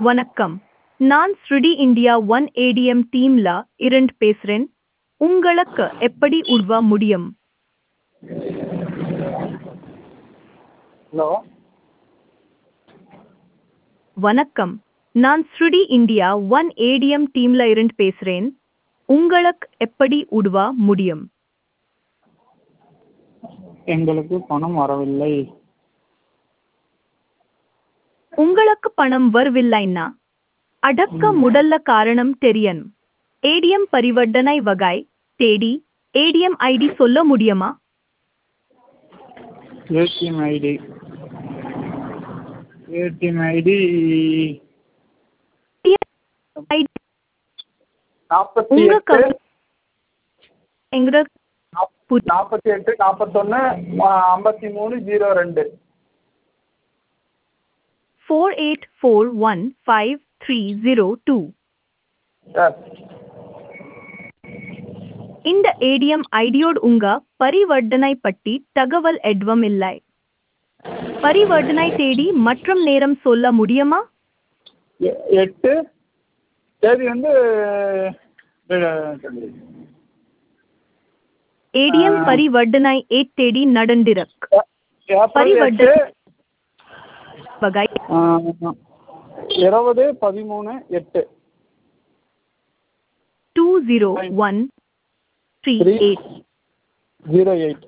வணக்கம் நான் ஸ்ருடி இந்தியா ஒன் ஏடிஎம் டீம்ல இருந்து பேசுறேன் உங்களுக்கு எப்படி உதவ முடியும் ஹலோ வணக்கம் நான் ஸ்ருடி இந்தியா ஒன் ஏடிஎம் டீம்ல இருந்து பேசுறேன் உங்களுக்கு எப்படி உதவ முடியும் எங்களுக்கு பணம் வரவில்லை உங்களுக்கு பணம் வரவில்லைன்னா அடக்க முதல்ல காரணம் தெரியணும் ஏடிஎம் பரிவர்த்தனை வகை தேடி ஏடிஎம் ஐடி சொல்ல முடியுமா ATM ID ATM ID ID நாற்பத்தி உங்க எட்டு கவ- எங்களுக்கு புரி- நாற்பத்தி எட்டு நாற்பத்தொன்று ஐம்பத்தி மூணு ஜீரோ ரெண்டு four eight four one five three zero two sir இந்த ஏடிஎம் ஐடியோடு உங்க பரிவர்த்தனை பற்றி தகவல் எதுவும் இல்லை பரிவர்த்தனை தேடி மற்றும் நேரம் சொல்ல முடியுமா எ- எட்டு தேதி வந்து ஏடிஎம் ஆ. பரிவர்த்தனை ஏட் தேடி நடந்திருக்கு ஏப்ரல் பரிவர்த்தனை எட்டு வகை ஆ, இருபது பதிமூணு எட்டு two zero one three Three. Eight zero eight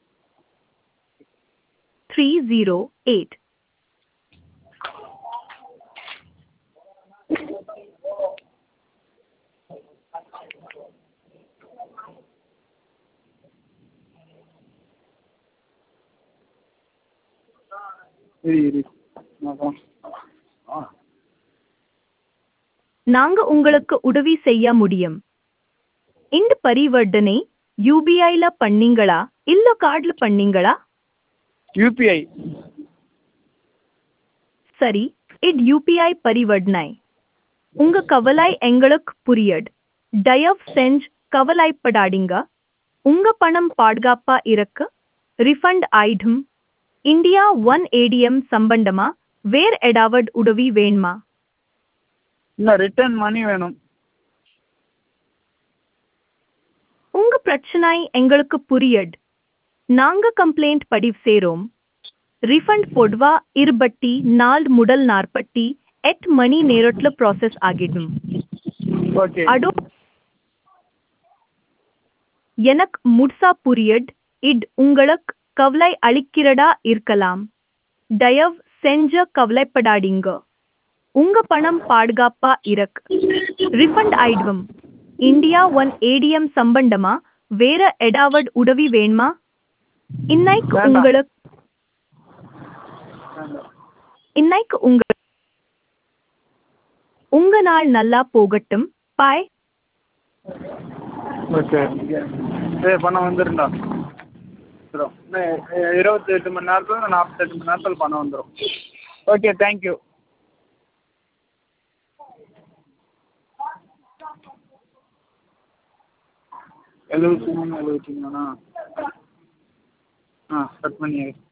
three zero eight இரு இரு அதான். ஆ நாங்க உங்களுக்கு உதவி செய்ய முடியும் இந்த பரிவர்த்தனை யூபிஐல பண்ணீங்களா இல்ல கார்டுல பண்ணீங்களா யூபிஐ சரி இது யூபிஐ பரிவர்த்தனை உங்க கவலை எங்களுக்கு புரியட் தயவு செஞ்சு கவலைப்படாதீங்க உங்க பணம் பாதுகாப்பா இருக்கு ரிஃபண்ட் ஆயிடும் இந்தியா ஒன் ஏடிஎம் சம்பந்தமா வேற ஏதாவது உதவி வேணுமா இன்னும் ரிட்டர்ன் மணி வேணும் உங்க பிரச்சனை எங்களுக்கு புரியட் நாங்க கம்ப்ளைண்ட் பதிவு செய்றோம் ரிஃபண்ட் பொதுவா இருபத்தி நாலு முதல் நாற்பத்தி எட்டு மணி நேரத்துல ப்ராசஸ் ஆகிடும் ஓகே அதோ எனக்கு முழுசா புரியட் இட் உங்களுக்கு கவலை அளிக்கிறதா இருக்கலாம் தயவு செஞ்ச கவலைப்படாதீங்க உங்க பணம் பாதுகாப்பா இருக்கு ரிஃபண்ட் ஆயிடுவோம் இந்தியா ஒன் ஏடிஎம் சம்பந்தமா வேற ஏதாவது உதவி வேணுமா இன்னைக்கு வேண்டாம். உங்களுக்கு இன்னைக்கு உங்க உங்க நாள் நல்லா போகட்டும் பாய் ஓகே ஏ பணம் வந்துருண்டா வந்துடும் இருபத்தி எட்டு மணி நேரத்தில் நாற்பத்தெட்டு மணி நேரத்தில் பணம் வந்துடும் ஓகே தேங்க்யூ எழுபத்தி மூணு எழுபத்தி மூணா ஆ கட் பண்ணி